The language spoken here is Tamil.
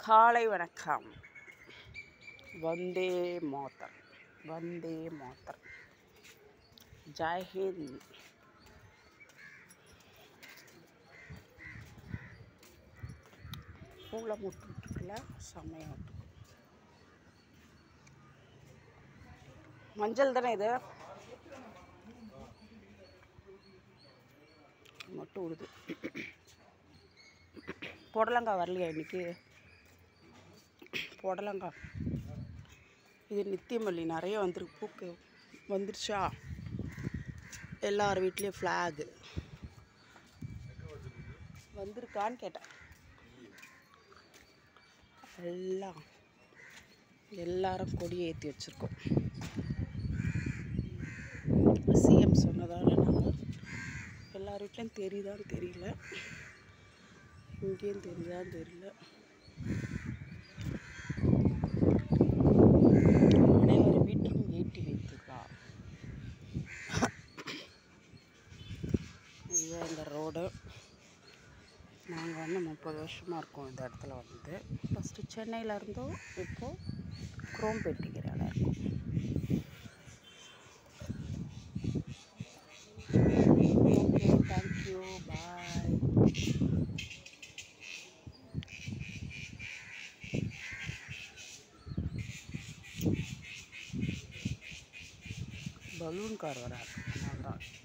காலை வணக்கம் வந்தே மாதர் வந்தே மாதர் ஜெய்ஹிந்த் பூவில் முட்டுருக்குல செம்மையாக முட்டு மஞ்சள் தானே இது மட்டும் விடுது புடலங்காய் வரலையா இன்னைக்கு புடலங்காய் இது நித்தியமல்லி நிறைய வந்திருக்கு பூக்கு வந்துருச்சா எல்லார் வீட்லேயும் ஃப்ளாகு வந்திருக்கான்னு கேட்டேன் எல்லாம் எல்லாரும் கொடி ஏற்றி வச்சுருக்கோம் சிஎம் சொன்னதால நாங்கள் எல்லார் வீட்லேயும் தெரியுதான்னு தெரியல இங்கேயும் தெரியுதான்னு தெரியல அனைவர் வீட்டிலும் ஏற்றி வைத்துள்ளார் இதுதான் இந்த ரோடு நாங்கள் வந்து முப்பது வருஷமாக இருக்கோம் இந்த இடத்துல வந்து ஃபஸ்ட்டு சென்னையில் இருந்தோம் இப்போது குரோம்பேட்டிக்கரையில் இருக்கோம் okay thank you bye balloon car வராது அதான்